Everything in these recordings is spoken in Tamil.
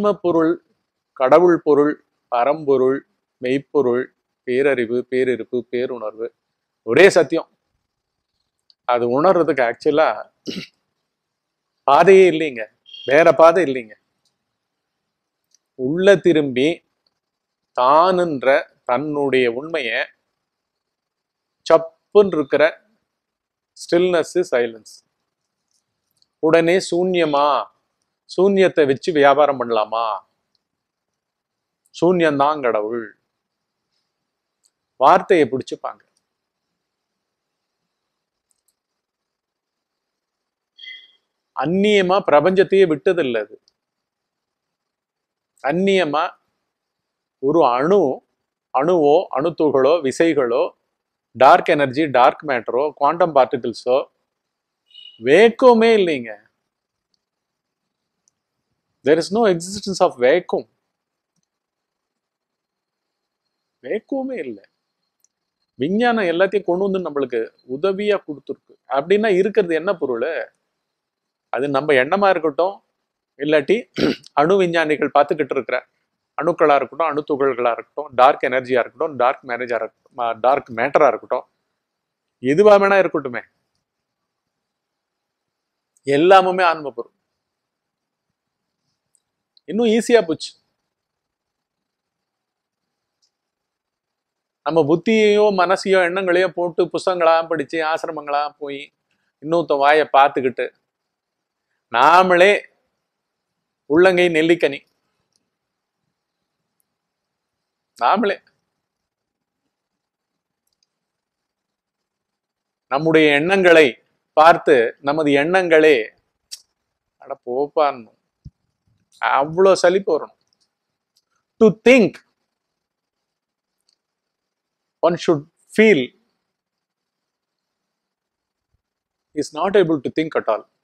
ஆன்ம பொருள் கடவுள் பொருள் பரம்பொருள் மெய்ப்பொருள் பேரறிவு பேரிருப்பு பேருணர்வு ஒரே சத்தியம் அது உணர்றதுக்கு ஆக்சுவலா பாதையே இல்லைங்க வேற பாதை இல்லைங்க உள்ள திரும்பி தானுன்ற தன்னுடைய உண்மைய சப்புன்னு இருக்கிற ஸ்டில்னஸ் சைலன்ஸ் உடனே சூன்யமா சூன்யத்தை வச்சு வியாபாரம் பண்ணலாமா சூன்யம்தான் கடவுள் வார்த்தையை பிடிச்சுப்பாங்க அந்நியமா பிரபஞ்சத்தையே விட்டதில்லை அது அந்நியமா ஒரு அணு அணுவோ அணுத்துகளோ விசைகளோ டார்க் எனர்ஜி டார்க் மேட்டரோ குவாண்டம் பார்ட்டிகிள்ஸோ வேக்குமே இல்லைங்க there is no existence of vacuum வேக்குமே இல்லை விஞ்ஞானம் எல்லாத்தையும் கொண்டு வந்து நம்மளுக்கு உதவியா கொடுத்துருக்கு அப்படின்னா இருக்கிறது என்ன பொருள் அது நம்ம எண்ணமா இருக்கட்டும் இல்லாட்டி அணு விஞ்ஞானிகள் பார்த்துக்கிட்டு இருக்கிற அணுக்களா இருக்கட்டும் அணுத்துகள்களா இருக்கட்டும் டார்க் எனர்ஜியா இருக்கட்டும் டார்க் மேனேஜா இருக்கட்டும் டார்க் மேட்டரா இருக்கட்டும் எதுவா வேணா இருக்கட்டுமே எல்லாமுமே ஆன்ம பொருள் இன்னும் ஈஸியா போச்சு நம்ம புத்தியையோ மனசையோ எண்ணங்களையோ போட்டு புஸ்தகங்களா படிச்சு ஆசிரமங்களா போய் இன்னொருத்த வாயை பார்த்துக்கிட்டு நாமளே உள்ளங்கை நெல்லிக்கனி நாமளே நம்முடைய எண்ணங்களை பார்த்து நமது எண்ணங்களே அட போப்பான்னு அவ்வளோ சலிப்பு வரணும் to think one should feel is not able to think at all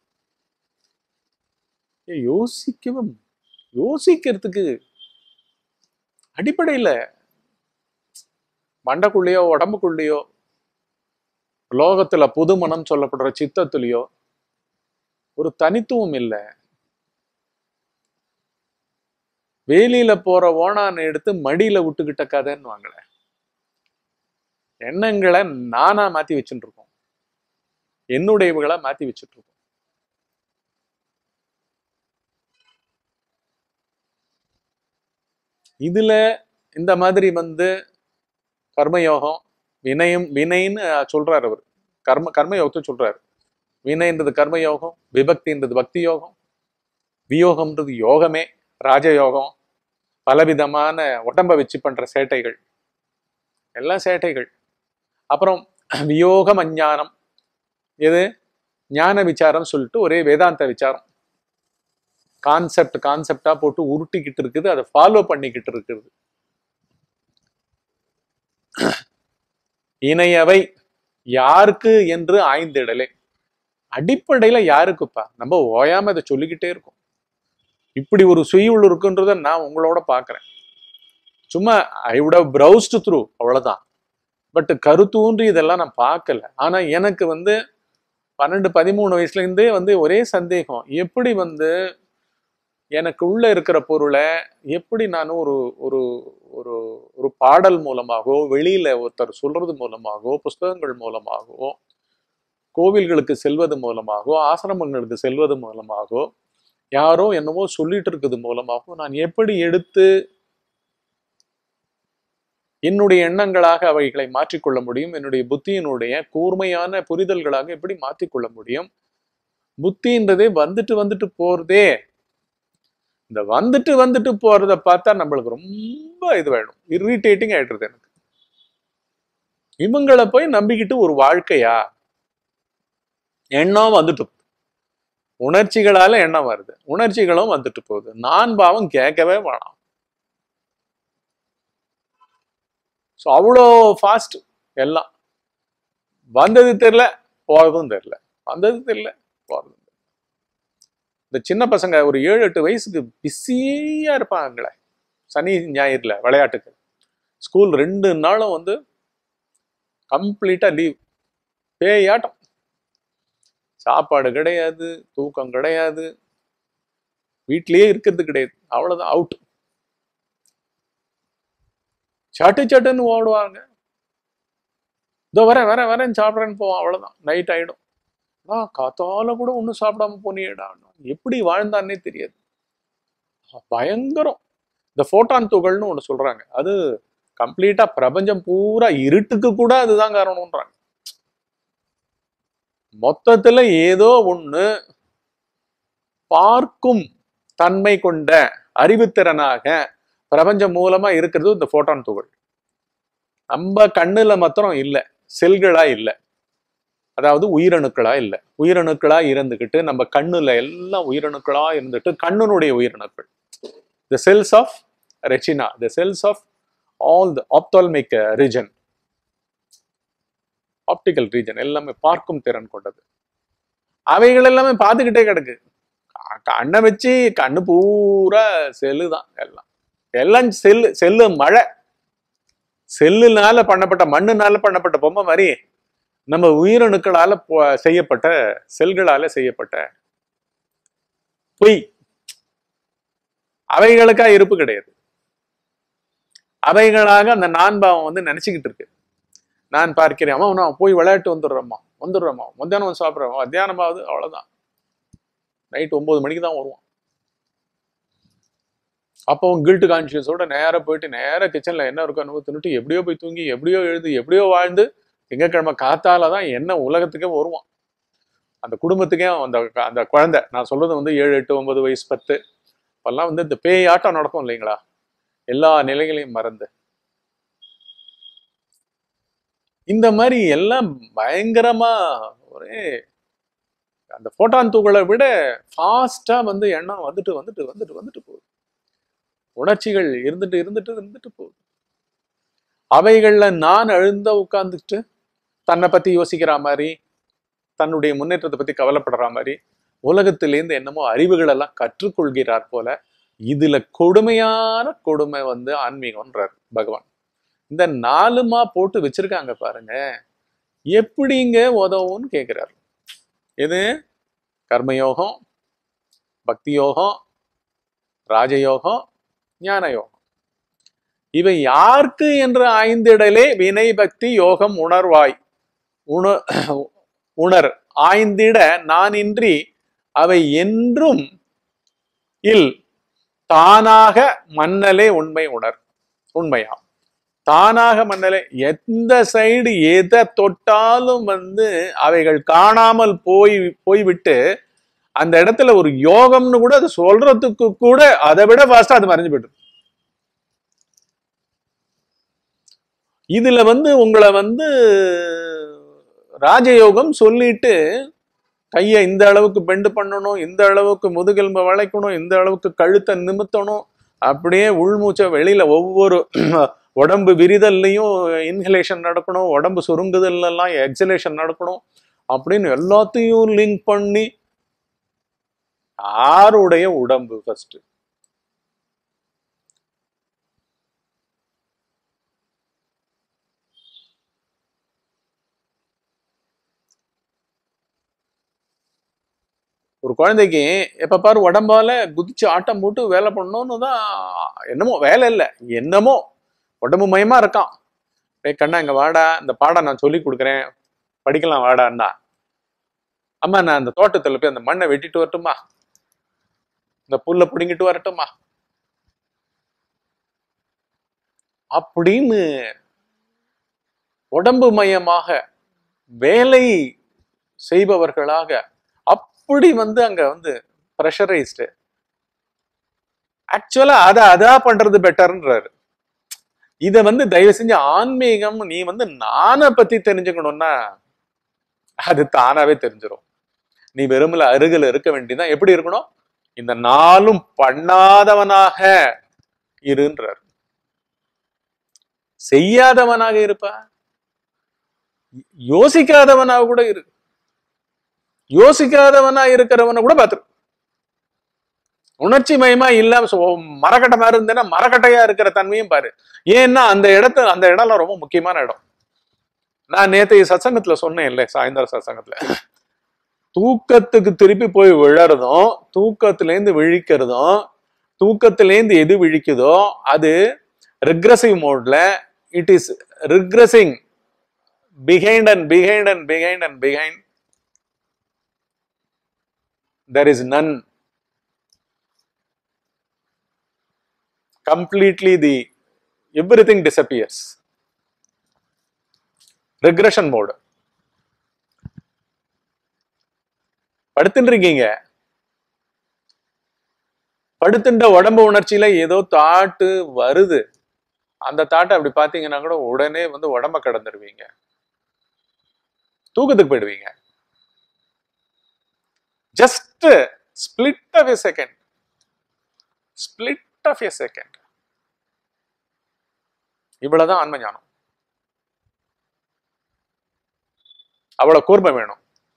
யோசிக்கவே யோசிக்கிறதுக்கு அடிப்படையில் மண்டைக்குள்ளேயோ உடம்புக்குள்ளேயோ லோகத்துல புது மனம் சொல்லப்படுற சித்தத்துலயோ ஒரு தனித்துவம் இல்லை வேலியில போற ஓணானை எடுத்து மடியில விட்டுக்கிட்ட கதைன்னு வாங்கல எண்ணங்களை நானா மாத்தி வச்சுட்டு இருக்கோம் என்னுடையவுகளா மாத்தி வச்சுட்டு இருக்கோம் இதுல இந்த மாதிரி வந்து கர்மயோகம் வினயம் வினைன்னு சொல்றாரு அவர் கர்ம கர்மயோகத்தை சொல்றாரு வினைன்றது கர்மயோகம் விபக்தின்றது பக்தி யோகம் வியோகம்ன்றது யோகமே ராஜயோகம் பலவிதமான உடம்ப வச்சு பண்ற சேட்டைகள் எல்லாம் சேட்டைகள் அப்புறம் வியோகம் அஞ்ஞானம் எது ஞான விசாரம் சொல்லிட்டு ஒரே வேதாந்த விசாரம் கான்செப்ட் கான்செப்டா போட்டு உருட்டிக்கிட்டு இருக்குது அதை ஃபாலோ பண்ணிக்கிட்டு இருக்குது இணையவை யாருக்கு என்று ஆய்ந்திடலே அடிப்படையில யாருக்குப்பா நம்ம ஓயாம இதை சொல்லிக்கிட்டே இருக்கோம் இப்படி ஒரு சுயுள் இருக்குன்றத நான் உங்களோட பாக்குறேன் சும்மா I would have browsed through அவ்வளவுதான் பட் கருத்தூன்றி இதெல்லாம் நான் பார்க்கல ஆனா எனக்கு வந்து பன்னெண்டு பதிமூணு வயசுல இருந்தே வந்து ஒரே சந்தேகம் எப்படி வந்து எனக்கு உள்ள இருக்கிற பொருளை எப்படி நான் ஒரு ஒரு ஒரு ஒரு பாடல் மூலமாகவோ வெளியில ஒருத்தர் சொல்றது மூலமாகவோ புஸ்தகங்கள் மூலமாகவோ கோவில்களுக்கு செல்வது மூலமாகவோ ஆசிரமங்களுக்கு செல்வது மூலமாகவோ யாரோ என்னவோ சொல்லிட்டு இருக்குது மூலமாகவோ நான் எப்படி எடுத்து என்னுடைய எண்ணங்களாக அவைகளை மாற்றிக்கொள்ள முடியும் என்னுடைய புத்தியினுடைய கூர்மையான புரிதல்களாக எப்படி மாற்றிக்கொள்ள முடியும் புத்தின்றதே வந்துட்டு வந்துட்டு போறதே இந்த வந்துட்டு வந்துட்டு போறத பார்த்தா நம்மளுக்கு ரொம்ப இது வேணும் இரிட்டேட்டிங் ஆயிடுறது எனக்கு இவங்களை போய் நம்பிக்கிட்டு ஒரு வாழ்க்கையா எண்ணம் வந்துட்டு போகுது. உணர்ச்சிகளால எண்ணம் வருது உணர்ச்சிகளும் வந்துட்டு போகுது நான் பாவம் கேட்கவே வேணாம் ஸோ அவ்வளோ ஃபாஸ்ட் எல்லாம் வந்தது தெரியல போறதும் தெரியல வந்தது தெரியல போறதும் தெரியல இந்த சின்ன பசங்க ஒரு ஏழு எட்டு வயசுக்கு பிஸியா இருப்பாங்களே சனி ஞாயிறுல விளையாட்டுக்கு ஸ்கூல் ரெண்டு நாளும் வந்து கம்ப்ளீட்டா லீவ் பேயாட்டம் சாப்பாடு கிடையாது தூக்கம் கிடையாது வீட்லயே இருக்கிறது கிடையாது அவ்வளவுதான் அவுட் சட்டு சட்டுன்னு ஓடுவாங்க இதோ வரேன் வரேன் வரேன் சாப்பிட்றேன்னு போவான் அவ்வளவுதான் நைட் ஆயிடும் ஆ காத்தால கூட ஒன்றும் சாப்பிடாம போனியேடா எப்படி வாழ்ந்தான்னே தெரியாது பயங்கரம் இந்த ஃபோட்டான் துகள்னு ஒன்று சொல்றாங்க அது கம்ப்ளீட்டா பிரபஞ்சம் பூரா இருட்டுக்கு கூட அதுதான் காரணம்ன்றாங்க மொத்தத்துல ஏதோ ஒண்ணு பார்க்கும் தன்மை கொண்ட அறிவுத்திறனாக பிரபஞ்சம் மூலமா இருக்கிறது இந்த ஃபோட்டான் துகள் நம்ம கண்ணுல மாத்திரம் இல்லை செல்களா இல்லை அதாவது உயிரணுக்களா இல்லை உயிரணுக்களா இருந்துகிட்டு நம்ம கண்ணுல எல்லாம் உயிரணுக்களா இருந்துட்டு கண்ணுனுடைய உயிரணுக்கள் the cells of retina the cells of all the ophthalmic region optical region எல்லாமே பார்க்கும் திறன் கொண்டது அவைகள் எல்லாமே பார்த்துக்கிட்டே கிடக்கு க- கண்ணை வச்சு கண்ணு பூரா செல்லு தான் எல்லாம் எல்லாம் செல்லு செல்லு மழை செல்லுனால பண்ணப்பட்ட மண்ணுனால பண்ணப்பட்ட பொம்மை மாதிரி நம்ம உயிரணுக்களால பொ- செய்யப்பட்ட செல்களால செய்யப்பட்ட பொய் அவைகளுக்கா இருப்பு கிடையாது அவைகளாக அந்த நான்பாவம் வந்து நினைச்சுக்கிட்டு இருக்கு நான் பார்க்கிறேன் அம்மா நான் போய் விளையாட்டு வந்துடுறேம்மா வந்துடுறேம்மா மத்தியானம் வந்து சாப்பிட்றேன் மத்தியானமாவது அவ்வளவுதான் நைட் ஒன்பது மணிக்கு தான் வருவான் அப்போ கில்ட் கான்சியஸோட நேரா போயிட்டு நேரா கிச்சன்ல என்ன இருக்கோ என்னவோ தின்னுட்டு எப்படியோ போய் தூங்கி எப்படியோ எழுது எப்படியோ வாழ்ந்து திங்கட்கிழமை காத்தால தான் என்ன உலகத்துக்கே வருவான் அந்த குடும்பத்துக்கே அந்த அந்த குழந்தை நான் சொல்றது வந்து ஏழு எட்டு ஒன்பது வயசு பத்து இப்பெல்லாம் வந்து இந்த பேய் ஆட்டம் நடக்கும் இல்லைங்களா எல்லா நிலைகளையும் மறந்து இந்த மாதிரி எல்லாம் பயங்கரமா ஒரே அந்த போட்டான் துகளை விட ஃபாஸ்டா வந்து எண்ணம் வந்துட்டு வந்துட்டு வந்துட்டு வந்துட்டு போகுது உணர்ச்சிகள் இருந்துட்டு இருந்துட்டு இருந்துட்டு போகுது அவைகள்ல நான் அழுந்த உட்கார்ந்துட்டு தன்னை பத்தி யோசிக்கிற மாதிரி தன்னுடைய முன்னேற்றத்தை பத்தி கவலைப்படுற மாதிரி உலகத்திலேருந்து என்னமோ அறிவுகள் எல்லாம் கற்றுக்கொள்கிறார் போல இதுல கொடுமையான கொடுமை வந்து ஆன்மீகம்ன்றார் பகவான் இந்த நாலுமா போட்டு வச்சிருக்காங்க பாருங்க எப்படிங்க உதவும்னு கேட்கிறார் எது கர்மயோகம் பக்தி யோகம் ராஜயோகம் ஞான யோகம் இவை யாருக்கு என்று ஆய்ந்திடலே வினை பக்தி யோகம் உணர்வாய் உண உணர் ஆய்ந்திட நான் இன்றி அவை என்றும் இல் தானாக மன்னலே உண்மை உணர் உண்மையாம் தானாக மன்னலே எந்த சைடு எதை தொட்டாலும் வந்து அவைகள் காணாமல் போய் போய்விட்டு அந்த இடத்துல ஒரு யோகம்னு கூட அது சொல்றதுக்கு கூட அதை விட ஃபாஸ்டா அது மறைஞ்சு போயிட்டு இதுல வந்து உங்களை வந்து ராஜயோகம் சொல்லிட்டு கையை இந்த அளவுக்கு பெண்டு பண்ணணும் இந்த அளவுக்கு முதுகெலும்பை வளைக்கணும் இந்த அளவுக்கு கழுத்தை நிமித்தணும் அப்படியே உள்மூச்சை வெளியில ஒவ்வொரு உடம்பு விரிதல்லையும் இன்ஹலேஷன் நடக்கணும் உடம்பு சுருங்குதல்ல எல்லாம் எக்ஸலேஷன் நடக்கணும் அப்படின்னு எல்லாத்தையும் லிங்க் பண்ணி யாருடைய உடம்பு ஃபர்ஸ்ட் ஒரு குழந்தைக்கு எப்ப பாரு உடம்பால குதிச்சு ஆட்டம் போட்டு வேலை பண்ணணும்னு தான் என்னமோ வேலை இல்லை என்னமோ உடம்பு மயமா இருக்கான் டேய் கண்ணா இங்க வாடா இந்த பாடம் நான் சொல்லி கொடுக்குறேன் படிக்கலாம் வாடான்னா அம்மா நான் அந்த தோட்டத்துல போய் அந்த மண்ணை வெட்டிட்டு வரட்டுமா இந்த புல்லை பிடுங்கிட்டு வரட்டுமா அப்படின்னு உடம்பு மயமாக வேலை செய்பவர்களாக அப்படி வந்து அங்க வந்து ப்ரெஷரைஸ்டு ஆக்சுவலா அதை அதா பண்றது பெட்டர்ன்றாரு இத வந்து தயவு செஞ்சு ஆன்மீகம் நீ வந்து நானை பத்தி தெரிஞ்சுக்கணும்னா அது தானாவே தெரிஞ்சிடும் நீ வெறுமல அருகில் இருக்க வேண்டியதான் எப்படி இருக்கணும் இந்த நாளும் பண்ணாதவனாக இருன்றார் செய்யாதவனாக இருப்பா யோசிக்காதவனாக கூட இரு யோசிக்காதவனா இருக்கிறவனை கூட பார்த்துரு உணர்ச்சி மயமா இல்லாம சோ- மரக்கட்டை மாதிரி இருந்தேன்னா மரக்கட்டையா இருக்கிற தன்மையும் பாரு ஏன்னா அந்த இடத்த அந்த இடம்லாம் ரொம்ப முக்கியமான இடம் நான் நேத்து சத்சங்கத்துல சொன்னேன் இல்லை சாயந்தர சத்சங்கத்துல தூக்கத்துக்கு திருப்பி போய் விழறதும் தூக்கத்திலேருந்து விழிக்கிறதும் தூக்கத்திலேருந்து எது விழிக்குதோ அது ரிக்ரசிவ் மோட்ல it is regressing behind and behind and behind and behind there is none completely the everything disappears regression mode படுத்துட்டு இருக்கீங்க படுத்துட்ட உடம்பு உணர்ச்சியில ஏதோ தாட்டு வருது அந்த தாட்டை அப்படி பாத்தீங்கன்னா கூட உடனே வந்து உடம்ப கடந்துருவீங்க தூக்கத்துக்கு போயிடுவீங்க just split of a second split of a second இவ்வளவுதான் ஆன்ம ஞானம் அவ்வளவு கூர்மை வேணும்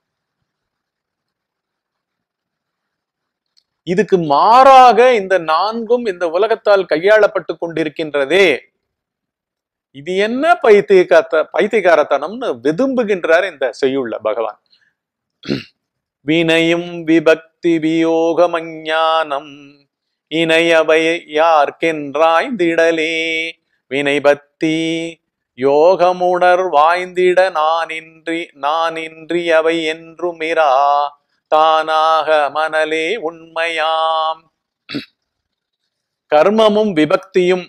இதுக்கு மாறாக இந்த நான்கும் இந்த உலகத்தால் கையாளப்பட்டு கொண்டிருக்கின்றதே இது என்ன பைத்தியகாத்த பைத்தியகாரத்தனம்னு விதும்புகின்றார் இந்த செய்யுள்ள பகவான் வினயும் விபக்தி வியோகம் அஞ்ஞானம் இணையவை யார்க்கென்றாய்ந்திடலே வினைபக்தி யோகமுணர் வாய்ந்திட நானின்றி நானின்றி அவை என்றுமிரா தானாக மனலே உண்மையாம் கர்மமும் விபக்தியும்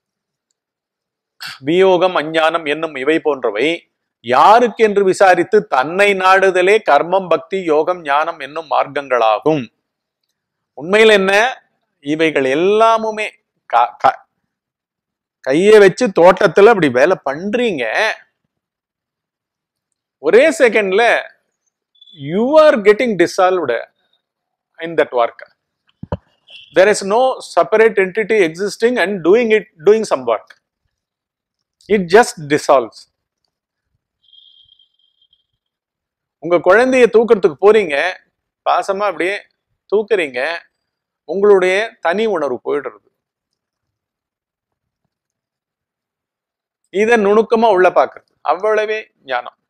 வியோகம் அஞ்ஞானம் என்னும் இவை போன்றவை யாருக்கு என்று விசாரித்து தன்னை நாடுதலே கர்மம் பக்தி யோகம் ஞானம் என்னும் மார்க்கங்களாகும் உண்மையில் என்ன இவைகள் எல்லாமுமே க- க- கையை வச்சு தோட்டத்துல அப்படி வேலை பண்றீங்க ஒரே செகண்ட்ல you are getting dissolved in that work there is no separate entity existing and doing it doing some work it just dissolves உங்க குழந்தைய தூக்கறதுக்கு போறீங்க பாசமா அப்படியே தூக்குறீங்க உங்களுடைய தனி உணர்வு போயிடுறது இத நுணுக்கமா உள்ள பாக்குறது அவ்வளவே ஞானம்